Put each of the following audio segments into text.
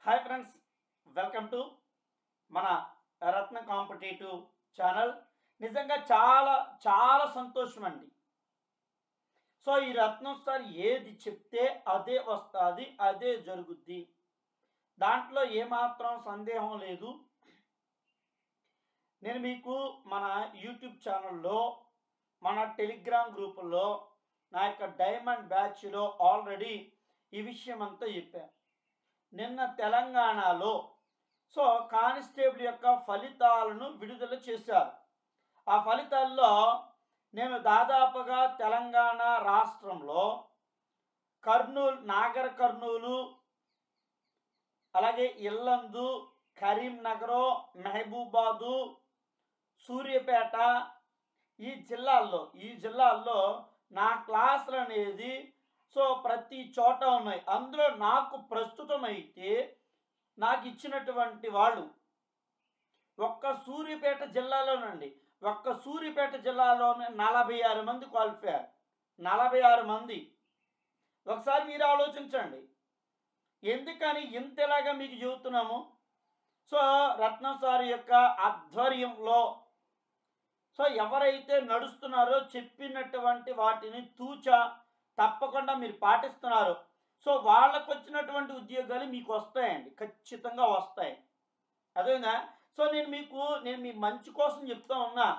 Hi friends welcome to మన రత్న competitive channel నిజంగా చాలా చాలా సంతోషం అండి సో ఈ రత్నం సార్ ఏది చెప్తే అదే వస్తుంది అదే జరుగుద్ది దాంట్లో ఏమాత్రం సందేహం లేదు నేను మీకు మన యూట్యూబ్ ఛానల్లో మన టెలిగ్రామ్ గ్రూపుల్లో నా యొక్క డైమండ్ బ్యాచ్లో ఆల్రెడీ ఈ విషయం అంతా చెప్పాను నిన్న తెలంగాణలో సో కానిస్టేబుల్ యొక్క ఫలితాలను విడుదల చేశారు ఆ ఫలితాల్లో నేను దాదాపుగా తెలంగాణ రాష్ట్రంలో కర్నూలు నాగర్ కర్నూలు అలాగే ఇల్లందు కరీంనగరు మహబూబాదు సూర్యాపేట ఈ జిల్లాల్లో ఈ జిల్లాల్లో నా క్లాసులు అనేది సో ప్రతి చోట ఉన్నాయి అందులో నాకు ప్రస్తుతం అయితే నాకు ఇచ్చినటువంటి వాళ్ళు ఒక్క సూర్యాపేట జిల్లాలోనండి ఒక్క సూర్యాపేట జిల్లాలోనే నలభై ఆరు మంది క్వాలిఫై అయ్యారు నలభై ఆరు మంది ఒకసారి మీరు ఆలోచించండి ఎందుకని ఇంతలాగా మీకు చెబుతున్నాము సో రత్నం సార్ యొక్క ఆధ్వర్యంలో సో ఎవరైతే నడుస్తున్నారో చెప్పినటువంటి వాటిని తూచా తప్పకుండా మీరు పాటిస్తున్నారు సో వాళ్ళకు వచ్చినటువంటి ఉద్యోగాలు మీకు వస్తాయండి ఖచ్చితంగా వస్తాయి అదేనా సో నేను మీకు నేను మీ మంచి కోసం చెప్తా ఉన్నా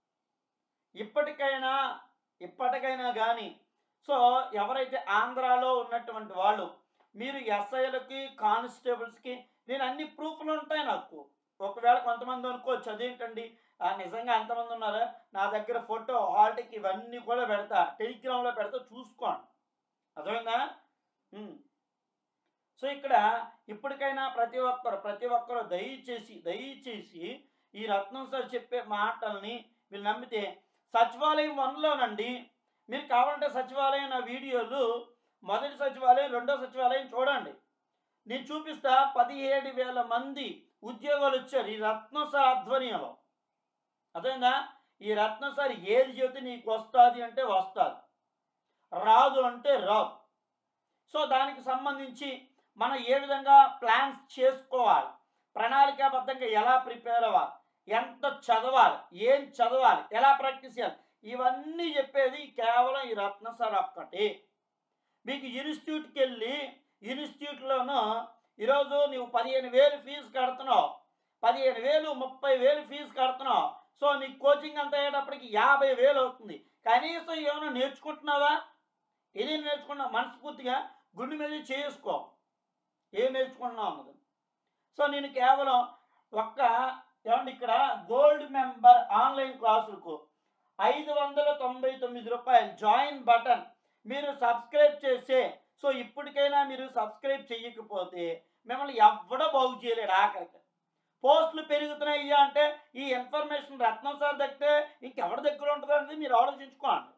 ఇప్పటికైనా ఇప్పటికైనా కానీ సో ఎవరైతే ఆంధ్రాలో ఉన్నటువంటి వాళ్ళు మీరు ఎస్ఐలకి కానిస్టేబుల్స్కి నేను అన్ని ప్రూఫ్లు ఉంటాయి నాకు ఒకవేళ కొంతమంది అనుకోవచ్చు అదేంటండి ఆ, నిజంగా ఎంతమంది ఉన్నారా నా దగ్గర ఫోటో హాల్టిక్ ఇవన్నీ కూడా పెడతా టెలిగ్రామ్లో పెడతా చూసుకోండి అర్థమైందా ఉమ్. సో ఇక్కడ ఇప్పటికైనా ప్రతి ఒక్కరు ప్రతి ఒక్కరు దయచేసి దయచేసి ఈ రత్నం సార్ చెప్పే మాటల్ని మీరు నమ్మితే సచివాలయం వన్లోనండి మీరు కావాలంటే సచివాలయం నా వీడియోలు మొదటి సచివాలయం రెండో సచివాలయం చూడండి నేను చూపిస్తా పదిహేడు వేల మంది ఉద్యోగాలు వచ్చారు ఈ రత్నం సార్ ఆధ్వర్యంలో అర్థమైందా ఈ రత్నం సార్ ఏది చెబితే నీకు వస్తుంది అంటే వస్తుంది రాదు అంటే రాదు సో దానికి సంబంధించి మనం ఏ విధంగా ప్లాన్స్ చేసుకోవాలి ప్రణాళికాబద్ధంగా ఎలా ప్రిపేర్ అవ్వాలి ఎంత చదవాలి ఏం చదవాలి ఎలా ప్రాక్టీస్ చేయాలి ఇవన్నీ చెప్పేది కేవలం ఈ రత్న సార్ ఒక్కటి మీకు ఇన్స్టిట్యూట్కి వెళ్ళి ఇన్స్టిట్యూట్లోనూ ఈరోజు నువ్వు పదిహేను వేలు ఫీజు కడుతున్నావు పదిహేను వేలు ముప్పై వేలు ఫీజు కడుతున్నావు సో నీ కోచింగ్ అంతా అయ్యేటప్పటికి యాభై వేలు అవుతుంది కనీసం ఏమైనా నేర్చుకుంటున్నావా ఏది నేర్చుకున్నావు మనస్ఫూర్తిగా గుండె మీద చేసుకో ఏం నేర్చుకుంటున్నావు అన్నది సో నేను కేవలం ఒక్క ఏమండి ఇక్కడ గోల్డ్ మెంబర్ ఆన్లైన్ క్లాసులకు ఐదు వందల తొంభై తొమ్మిది రూపాయలు జాయిన్ బటన్ మీరు సబ్స్క్రైబ్ చేసే సో ఇప్పటికైనా మీరు సబ్స్క్రైబ్ చేయకపోతే మిమ్మల్ని ఎవ్వడో బాగు చేయలేడు ఆఖరికి పోస్టులు పెరుగుతున్నాయి అంటే ఈ ఇన్ఫర్మేషన్ రత్నం సార్ దగ్గర ఇంకెవరి దగ్గర ఉంటుంది అనేది మీరు ఆలోచించుకోండి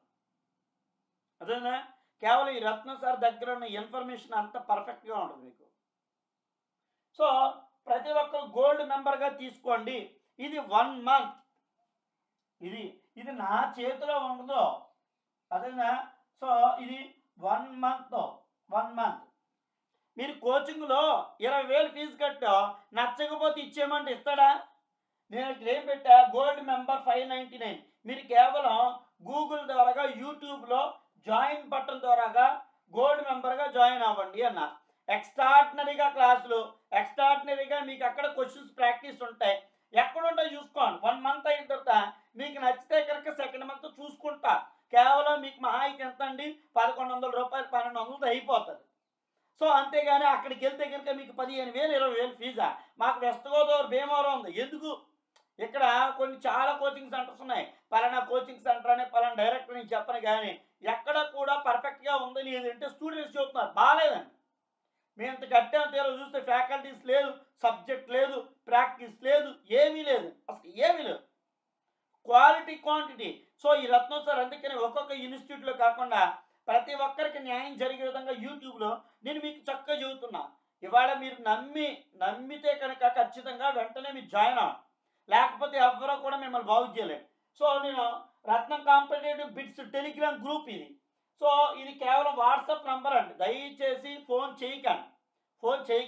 అదేనా కేవలం ఈ రత్నం సార్ దగ్గర ఉన్న ఇన్ఫర్మేషన్ అంత పర్ఫెక్ట్గా ఉంటుంది మీకు సో ప్రతి ఒక్కరు గోల్డ్ మెంబర్గా తీసుకోండి ఇది వన్ మంత్ ఇది ఇది నా చేతిలో ఉండదు అదేనా సో ఇది వన్ మంత్ వన్ మంత్ మీరు కోచింగ్లో ఇరవై వేలు ఫీజు కట్టా నచ్చకపోతే ఇచ్చేయమంటే ఇస్తాడా నేను ఇక్కడ ఏం పెట్టా gold member five ninety nine మీరు కేవలం గూగుల్ ద్వారాగా యూట్యూబ్లో జాయిన్ బటన్ ద్వారాగా గోల్డ్ మెంబర్గా జాయిన్ అవ్వండి అన్న ఎక్స్ట్రాడినరీగా క్లాసులు ఎక్స్ట్రాడినరీగా మీకు అక్కడ క్వశ్చన్స్ ప్రాక్టీస్ ఉంటాయి ఎక్కడ ఉంటాయో చూసుకోండి వన్ మంత్ అయిన తర్వాత మీకు నచ్చితే కనుక సెకండ్ మంత్ చూసుకుంటా కేవలం మీకు మహా అయితే ఎంత అండి పదకొండు వందల రూపాయలు పన్నెండు వందలతో అయిపోతుంది సో అంతేగాని అక్కడికి వెళ్తే కనుక మీకు పదిహేను వేలు ఇరవై వేలు ఫీజా మాకు వెస్ట్ గోదావరి భీమవరం ఉంది ఎందుకు ఇక్కడ కొన్ని చాలా కోచింగ్ సెంటర్స్ ఉన్నాయి పలానా కోచింగ్ సెంటర్ అనే పలానా డైరెక్టర్ నేను చెప్పను కానీ ఎక్కడ కూడా పర్ఫెక్ట్గా ఉంది లేదంటే స్టూడెంట్స్ చెబుతున్నారు బాగాలేదండి మేము ఇంత కట్టాం తీరా చూస్తే ఫ్యాకల్టీస్ లేదు సబ్జెక్ట్ లేదు ప్రాక్టీస్ లేదు ఏమీ లేదు అసలు ఏమీ లేదు క్వాలిటీ క్వాంటిటీ సో ఈ రత్నం సార్ అందుకని ఒక్కొక్క ఇన్స్టిట్యూట్లో కాకుండా ప్రతి ఒక్కరికి న్యాయం జరిగే విధంగా యూట్యూబ్లో నేను మీకు చక్కగా చెబుతున్నా ఇవాళ మీరు నమ్మి నమ్మితే కనుక ఖచ్చితంగా వెంటనే మీరు జాయిన్ అవ్వండి లేకపోతే ఎవరో కూడా మిమ్మల్ని బాగు చేయలేరు సో నేను Ratnam competitive bits Telegram group ఇది సో ఇది కేవలం వాట్సాప్ నంబర్ అండి దయచేసి ఫోన్ చేయకండి ఫోన్ చేయకండి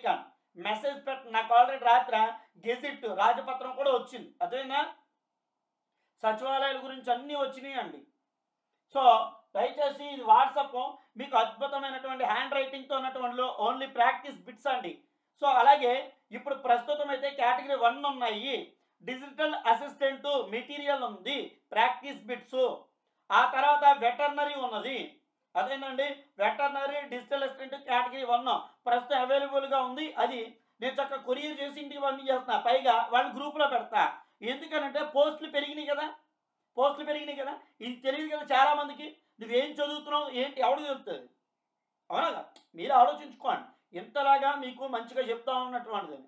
మెసేజ్ పెట్ట నాకు ఆల్రెడీ రాత్రి గెజిట్ రాజపత్రం కూడా వచ్చింది అదేనా సచివాలయాల గురించి అన్నీ వచ్చినాయి అండి సో దయచేసి ఇది వాట్సాప్ మీకు అద్భుతమైనటువంటి హ్యాండ్ రైటింగ్తో ఉన్నటువంటి ఓన్లీ ప్రాక్టీస్ బిట్స్ అండి సో అలాగే ఇప్పుడు ప్రస్తుతం అయితే కేటగిరీ వన్ ఉన్నాయి డిజిటల్ అసిస్టెంట్ మెటీరియల్ ఉంది ప్రాక్టీస్ బిట్స్ ఆ తర్వాత వెటర్నరీ ఉన్నది అదేనండి veterinary digital assistant category one ప్రస్తుతం అవైలబుల్గా ఉంది అది నేను చక్కగా కొరియర్ చేసి ఇంటికి పంపించేస్తున్నా పైగా వాళ్ళు గ్రూప్లో పెడతా ఎందుకనంటే పోస్టులు పెరిగినాయి కదా పోస్టులు పెరిగినాయి కదా ఇది తెలియదు కదా చాలా మందికి నువ్వేం చదువుతున్నావు ఏంటి ఎవడు తెలుస్తుంది అవునా కదా? మీరు ఆలోచించుకోండి ఇంతలాగా మీకు మంచిగా చెప్తా ఉన్నటువంటిది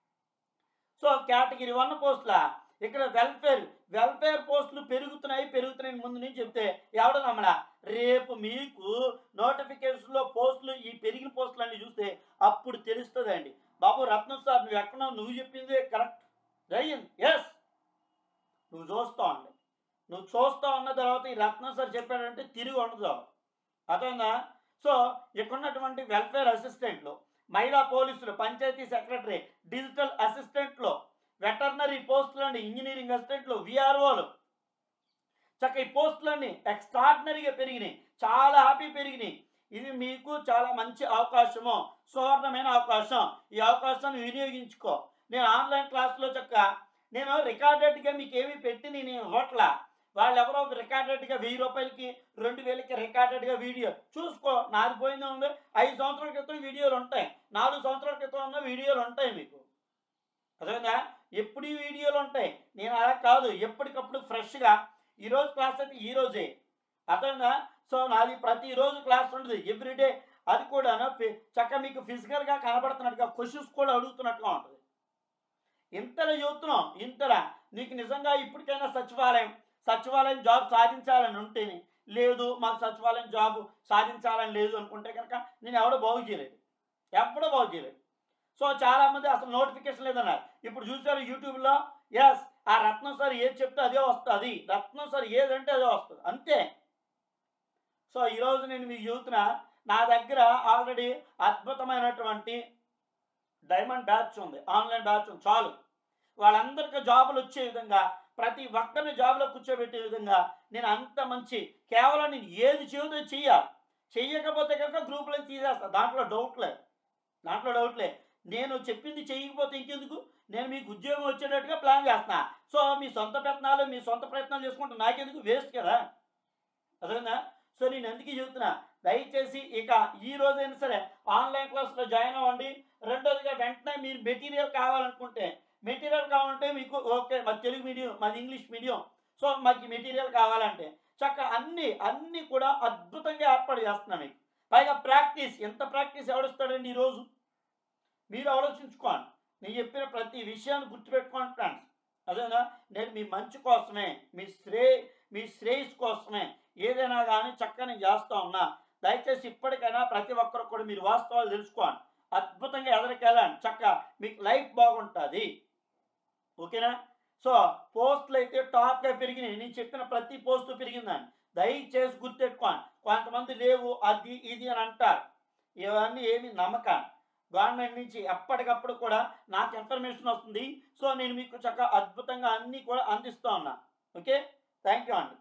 సో కేటగిరీ వన్ పోస్టుల ఇక్కడ వెల్ఫేర్ వెల్ఫేర్ పోస్టులు పెరుగుతున్నాయి పెరుగుతున్నాయి ముందు నుంచి చెప్తే ఎవడ నమ్మడా రేపు మీకు నోటిఫికేషన్లో పోస్టులు ఈ పెరిగిన పోస్టులు అన్ని చూస్తే అప్పుడు తెలుస్తుందండి బాబు రత్నం సార్ నువ్వు ఎక్కడున్నావు నువ్వు చెప్పింది కరెక్ట్ జరిగింది ఎస్ నువ్వు చూస్తావు అండి నువ్వు చూస్తావు అన్న తర్వాత ఈ రత్నం సార్ చెప్పాడంటే తిరిగి ఉండదు అర్థంగా సో ఇక్కడ ఉన్నటువంటి వెల్ఫేర్ అసిస్టెంట్లు మహిళా పోలీసులు పంచాయతీ సెక్రటరీ డిజిటల్ అసిస్టెంట్లు వెటర్నరీ పోస్టులు అండి ఇంజనీరింగ్ అసిస్టెంట్లు విఆర్ఓలు చక్క ఈ పోస్టులన్నీ ఎక్స్ట్రాడినరీగా పెరిగినాయి చాలా హ్యాపీ పెరిగినాయి ఇది మీకు చాలా మంచి అవకాశము సువర్ణమైన అవకాశం ఈ అవకాశాన్ని వినియోగించుకో నేను ఆన్లైన్ క్లాస్లో చక్క నేను రికార్డెడ్గా మీకు ఏమీ పెట్టి నేను ఇవ్వట్లా వాళ్ళు ఎవరో రికార్డెడ్గా వెయ్యి రూపాయలకి రెండు వేలకి రికార్డెడ్గా వీడియో చూసుకో నాది పోయింది ఉంది ఐదు సంవత్సరాల క్రితం వీడియోలు ఉంటాయి నాలుగు సంవత్సరాల క్రితం ఉన్న వీడియోలు ఉంటాయి మీకు అదేవిధంగా ఎప్పుడు ఈ వీడియోలు ఉంటాయి నేను అలా కాదు ఎప్పటికప్పుడు ఫ్రెష్గా ఈరోజు క్లాస్ అయితే ఈ రోజే అర్థంగా సో నాది ప్రతిరోజు క్లాస్ ఉంటుంది ఎవ్రీడే అది కూడా చక్క మీకు ఫిజికల్గా కనబడుతున్నట్టుగా క్వశ్చన్స్ కూడా అడుగుతున్నట్టుగా ఉంటుంది ఇంతలా చదువుతున్నాం ఇంతలా నీకు నిజంగా ఇప్పటికైనా సచివాలయం సచివాలయం జాబ్ సాధించాలని ఉంటేనే లేదు మాకు సచివాలయం జాబ్ సాధించాలని లేదు అనుకుంటే కనుక నేను ఎవడో బాగు చేయలేదు ఎప్పుడో బాగు చేయలేదు సో చాలామంది అసలు నోటిఫికేషన్ లేదన్నారు ఇప్పుడు చూసారు యూట్యూబ్లో ఎస్ ఆ రత్నం సార్ ఏది చెప్తే అదే వస్తుంది రత్నం సార్ ఏదంటే అదే వస్తుంది అంతే సో ఈరోజు నేను మీకు చెబుతున్నా నా దగ్గర ఆల్రెడీ అద్భుతమైనటువంటి డైమండ్ బ్యాచ్ ఉంది ఆన్లైన్ బ్యాచ్ ఉంది చాలు వాళ్ళందరికీ జాబులు వచ్చే విధంగా ప్రతి ఒక్కరిని జాబ్లో కూర్చోబెట్టే విధంగా నేను అంత మంచి కేవలం నేను ఏది చెబుతో చెయ్యాలి చెయ్యకపోతే కనుక గ్రూప్లో తీసేస్తా దాంట్లో డౌట్లే దాంట్లో డౌట్లే నేను చెప్పింది చేయకపోతే ఇంకెందుకు నేను మీకు ఉద్యోగం వచ్చేటట్టుగా ప్లాన్ చేస్తున్నా సో మీ సొంత ప్రయత్నాలు మీ సొంత ప్రయత్నాలు చేసుకుంటే నాకెందుకు వేస్ట్ కదా అదేనా సో నేను ఎందుకు చెబుతున్నా దయచేసి ఇక ఈ రోజైనా సరే ఆన్లైన్ క్లాస్లో జాయిన్ అవ్వండి రెండోదిగా వెంటనే మీరు మెటీరియల్ కావాలనుకుంటే మెటీరియల్ కావాలంటే మీకు ఓకే మాది తెలుగు మీడియం మాది ఇంగ్లీష్ మీడియం సో మాకు మెటీరియల్ కావాలంటే చక్క అన్ని అన్నీ కూడా అద్భుతంగా ఏర్పాటు చేస్తున్నాం మీకు పైగా ప్రాక్టీస్ ఎంత ప్రాక్టీస్ ఎవడిస్తాడండి ఈరోజు మీరు ఆలోచించుకోండి నేను చెప్పిన ప్రతి విషయాన్ని గుర్తుపెట్టుకోండి ఫ్రెండ్స్ అదేనా నేను మీ మంచి కోసమే మీ శ్రే మీ శ్రేయస్ కోసమే ఏదైనా కానీ చక్కని చేస్తూ ఉన్నా దయచేసి ఇప్పటికైనా ప్రతి ఒక్కరు కూడా మీరు వాస్తవాలు తెలుసుకోండి అద్భుతంగా ఎదరికెళ్ళండి చక్క మీకు లైఫ్ బాగుంటుంది ఓకేనా సో పోస్టులు అయితే టాప్గా పెరిగినాయి నేను చెప్పిన ప్రతి పోస్టు పెరిగిందని దయచేసి గుర్తెట్టుకోండి కొంతమంది లేవు అది ఇది అని అంటారు ఇవన్నీ ఏమి నమ్మకం గవర్నమెంట్ నుంచి ఎప్పటికప్పుడు కూడా నాకు ఇన్ఫర్మేషన్ వస్తుంది సో నేను మీకు చక్కగా అద్భుతంగా అన్నీ కూడా అందిస్తూ ఉన్నా ఓకే థ్యాంక్ యూ అండి